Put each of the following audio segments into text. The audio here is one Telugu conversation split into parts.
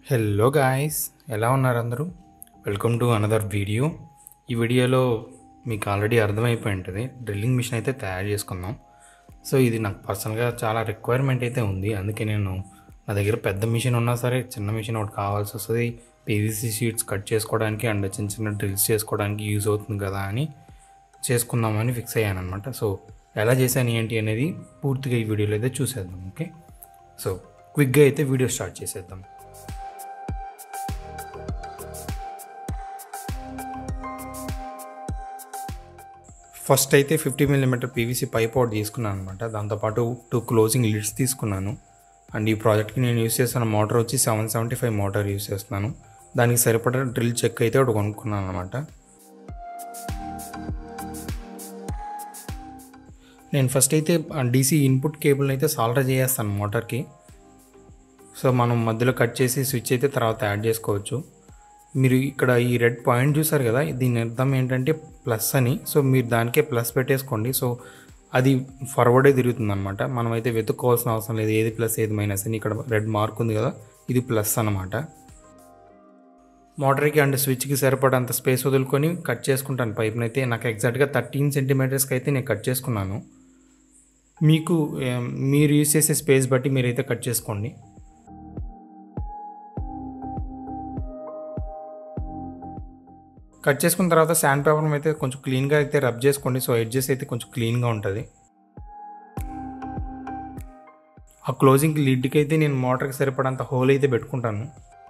హలో గాయస్ ఎలా ఉన్నారు అందరూ వెల్కమ్ టు అనదర్ వీడియో ఈ వీడియోలో మీకు ఆల్రెడీ అర్థమైపోయి ఉంటుంది డ్రిల్లింగ్ మిషన్ అయితే తయారు చేసుకుందాం సో ఇది నాకు పర్సనల్గా చాలా రిక్వైర్మెంట్ అయితే ఉంది అందుకే నేను నా దగ్గర పెద్ద మిషన్ ఉన్నా సరే చిన్న మిషన్ ఒకటి కావాల్సి వస్తుంది పీవీసీ షీట్స్ కట్ చేసుకోవడానికి అండ్ చిన్న చిన్న డ్రిల్స్ చేసుకోవడానికి యూజ్ అవుతుంది కదా అని చేసుకుందామని ఫిక్స్ అయ్యాను అనమాట సో ఎలా చేశాను ఏంటి అనేది పూర్తిగా ఈ వీడియోలో అయితే చూసేద్దాం ఓకే సో క్విక్గా అయితే వీడియో స్టార్ట్ చేసేద్దాం ఫస్ట్ అయితే fifty millimetre PVC pipe out తీసుకున్నాను అనమాట దాంతోపాటు టూ క్లోజింగ్ లిడ్స్ తీసుకున్నాను అండ్ ఈ ప్రాజెక్ట్కి నేను యూస్ చేస్తున్న మోటార్ వచ్చి seven seventy five motor use చేస్తున్నాను దానికి సరిపడా డ్రిల్ చెక్ అయితే ఒకటి కొనుక్కున్నాను అనమాట నేను ఫస్ట్ అయితే డీసీ ఇన్పుట్ కేబుల్ని అయితే సాల్డర్ చేసేస్తాను మోటార్కి సో మనం మధ్యలో కట్ చేసి స్విచ్ అయితే తర్వాత యాడ్ చేసుకోవచ్చు మీరు ఇక్కడ ఈ రెడ్ పాయింట్ చూసారు కదా దీని అర్థం ఏంటంటే ప్లస్ అని సో మీరు దానికే ప్లస్ పెట్టేసుకోండి సో అది ఫార్వర్డే తిరుగుతుంది అనమాట మనమైతే వెతుక్కోవాల్సిన అవసరం లేదు ఏది ప్లస్ ఏది మైనస్ అని ఇక్కడ రెడ్ మార్క్ ఉంది కదా ఇది ప్లస్ అనమాట మోటార్కి అండ్ స్విచ్కి సరిపడంత స్పేస్ వదులుకొని కట్ చేసుకుంటాను పైప్ని అయితే నాకు ఎగ్జాక్ట్గా థర్టీన్ సెంటీమీటర్స్కి అయితే నేను కట్ చేసుకున్నాను మీకు ఏం, మీరు యూస్ చేసే స్పేస్ బట్టి మీరైతే కట్ చేసుకోండి కట్ చేసుకున్న తర్వాత శాండ్ పేపర్ అయితే కొంచెం క్లీన్గా అయితే రబ్ చేసుకోండి సో ఎడ్జెస్ అయితే కొంచెం క్లీన్గా ఉంటుంది ఆ క్లోజింగ్ లిడ్కి అయితే నేను మోటార్కి సరిపడంత హోల్ అయితే పెట్టుకుంటాను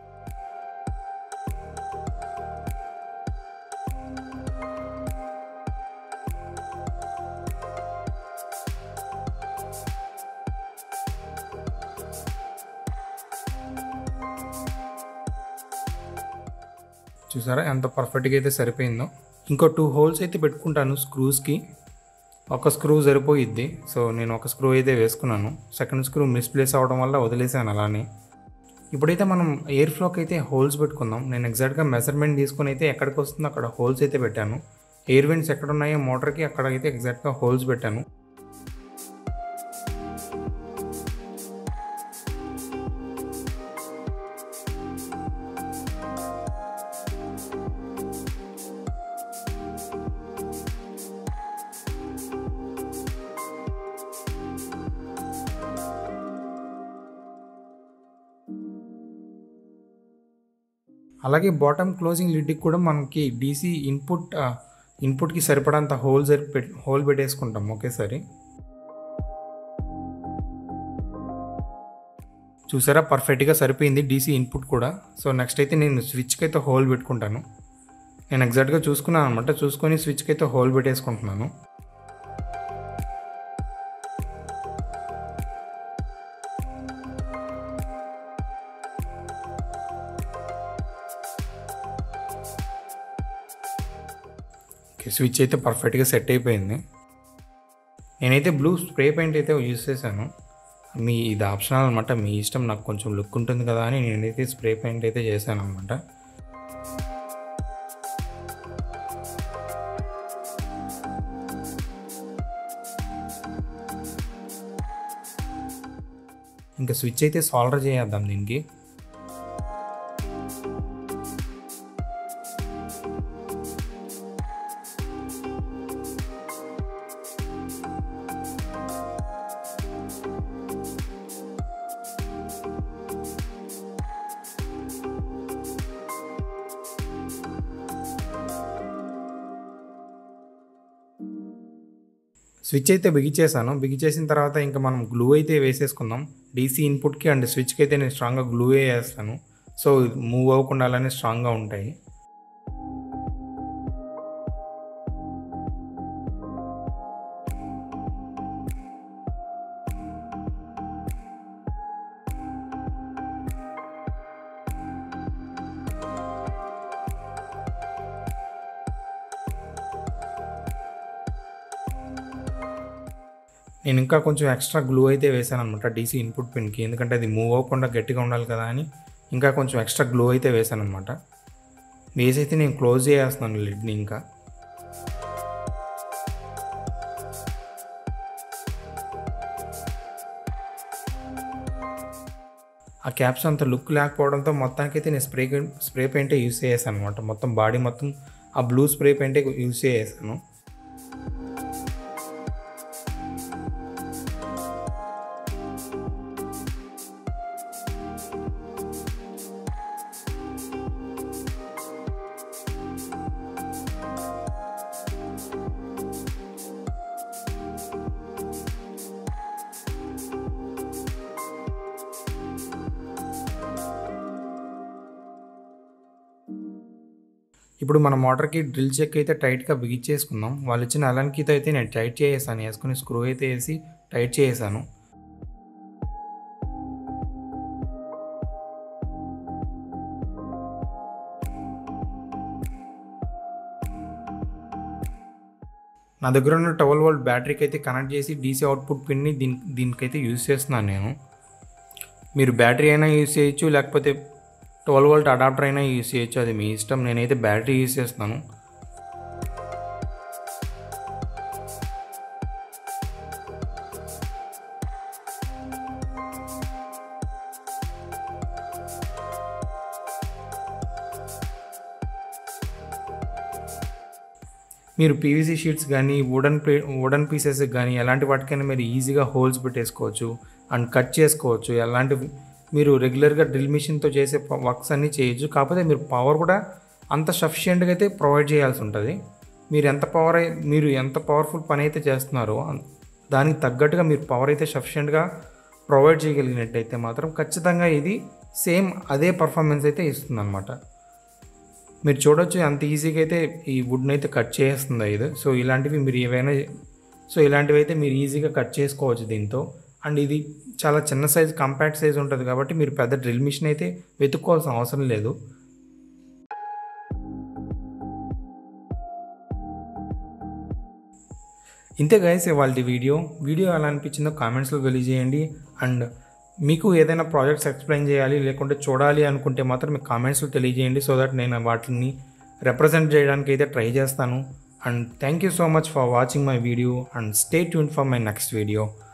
చూసారా ఎంత పర్ఫెక్ట్గా అయితే సరిపోయిందో ఇంకో టూ హోల్స్ అయితే పెట్టుకుంటాను స్క్రూస్కి ఒక స్క్రూ సరిపోయిద్ది సో నేను ఒక స్క్రూ అయితే వేసుకున్నాను సెకండ్ స్క్రూ మిస్ప్లేస్ అవ్వడం వల్ల వదిలేసాను అలానే ఇప్పుడైతే మనం ఎయిర్ ఫ్లోకి అయితే హోల్స్ పెట్టుకుందాం నేను ఎగ్జాక్ట్గా మెజర్మెంట్ తీసుకొని అయితే ఎక్కడికి వస్తుందో అక్కడ హోల్స్ అయితే పెట్టాను ఎయిర్ వెంట్స్ ఎక్కడ ఉన్నాయో మోటార్కి అక్కడ అయితే ఎగ్జాక్ట్గా హోల్స్ పెట్టాను అలాగే బాటమ్ క్లోజింగ్ లిడ్కి కూడా మనకి డీసీ ఇన్పుట్ ఇన్పుట్కి సరిపడంత హోల్ సరి హోల్ పెట్టేసుకుంటాం ఒకేసారి చూసారా పర్ఫెక్ట్గా సరిపోయింది డీసీ ఇన్పుట్ కూడా సో నెక్స్ట్ అయితే నేను స్విచ్కి అయితే హోల్ పెట్టుకుంటాను నేను ఎగ్జాక్ట్గా చూసుకున్నాను అనమాట చూసుకొని స్విచ్కి అయితే హోల్ పెట్టేసుకుంటున్నాను ఓకే స్విచ్ అయితే పర్ఫెక్ట్గా సెట్ అయిపోయింది నేనైతే బ్లూ స్ప్రే పెయింట్ అయితే యూజ్ చేశాను మీ ఇది ఆప్షనల్ అనమాట మీ ఇష్టం నాకు కొంచెం లుక్ ఉంటుంది కదా అని నేనైతే స్ప్రే పెయింట్ అయితే చేశాను అనమాట ఇంకా స్విచ్ అయితే సాల్డర్ చేద్దాం దీనికి స్విచ్ అయితే బిగిచేసాను బిగిచేసిన తర్వాత ఇంకా మనం గ్లూ అయితే వేసేసుకుందాం డీసీ ఇన్పుట్కి అండ్ స్విచ్కి అయితే నేను స్ట్రాంగ్గా గ్లూ వేస్తాను సో మూవ్ అవ్వకుండా అలానే స్ట్రాంగ్గా ఉంటాయి నేను ఇంకా కొంచెం ఎక్స్ట్రా గ్లూ అయితే వేసాను అనమాట డీసీ ఇన్పుట్ పిన్కి ఎందుకంటే అది మూవ్ అవ్వకుండా గట్టిగా ఉండాలి కదా అని ఇంకా కొంచెం ఎక్స్ట్రా గ్లూ అయితే వేసాను అనమాట వేసి అయితే నేను క్లోజ్ చేసేస్తున్నాను లిడ్ని ఇంకా ఆ క్యాప్స్ అంత లుక్ లేకపోవడంతో మొత్తానికైతే నేను స్ప్రే స్ప్రే పెయింటే యూస్ చేసాను అనమాట మొత్తం బాడీ మొత్తం ఆ బ్లూ స్ప్రే పెయింటే యూస్ చేసాను ఇప్పుడు మన మోటార్కి డ్రిల్ చెక్ అయితే టైట్గా బిగించేసుకుందాం వాళ్ళు ఇచ్చిన అలన్ కీతో అయితే నేను టైట్ చేసేసాను వేసుకుని స్క్రూ అయితే వేసి టైట్ చేసేసాను నా దగ్గర ఉన్న ట్వెల్వ్ వోల్ట్ బ్యాటరీకి అయితే కనెక్ట్ చేసి డీసీ అవుట్పుట్ పిన్ని దీని దీనికైతే యూజ్ చేస్తున్నాను నేను మీరు బ్యాటరీ అయినా యూజ్ చేయొచ్చు లేకపోతే ట్వెల్వ్ వోల్ట్ అడాప్టర్ అయినా యూజ్ చేయొచ్చు అది మీ ఇష్టం నేనైతే బ్యాటరీ యూజ్ చేస్తున్నాను మీరు పీవీసీ షీట్స్ కానీ వుడన్ ప్లే వుడన్ పీసెస్ కానీ ఎలాంటి వాటికైనా మీరు ఈజీగా హోల్స్ పెట్టేసుకోవచ్చు అండ్ కట్ చేసుకోవచ్చు ఎలాంటి మీరు రెగ్యులర్గా డ్రిల్ మిషన్తో చేసే వర్క్స్ అన్నీ చేయొచ్చు కాకపోతే మీరు పవర్ కూడా అంత సఫిషియెంట్గా అయితే ప్రొవైడ్ చేయాల్సి ఉంటుంది మీరు ఎంత పవర్ మీరు ఎంత పవర్ఫుల్ పని అయితే చేస్తున్నారో అన్- దానికి తగ్గట్టుగా మీరు పవర్ అయితే సఫిషియెంట్గా ప్రొవైడ్ చేయగలిగినట్టయితే మాత్రం ఖచ్చితంగా ఇది సేమ్ అదే పర్ఫార్మెన్స్ అయితే ఇస్తుంది అనమాట మీరు చూడొచ్చు అంత ఈజీగా అయితే ఈ వుడ్ని అయితే కట్ చేస్తుంది ఇది సో ఇలాంటివి మీరు ఏవైనా సో ఇలాంటివి అయితే మీరు ఈజీగా కట్ చేసుకోవచ్చు దీంతో అండ్ ఇది చాలా చిన్న సైజ్ కాంపాక్ట్ సైజ్ ఉంటుంది కాబట్టి మీరు పెద్ద డ్రిల్ మిషన్ అయితే వెతుక్కోవాల్సిన అవసరం లేదు ఇంతే గైస్ ఇవాళ వీడియో వీడియో ఎలా అనిపించిందో కామెంట్స్లో తెలియజేయండి అండ్ మీకు ఏదైనా ప్రాజెక్ట్స్ ఎక్స్ప్లెయిన్ చేయాలి లేకుంటే చూడాలి అనుకుంటే మాత్రం మీకు కామెంట్స్లో తెలియజేయండి సో దట్ నేను వాటిని రిప్రజెంట్ చేయడానికి అయితే ట్రై చేస్తాను and thank you so much for watching my video and stay tune for my next video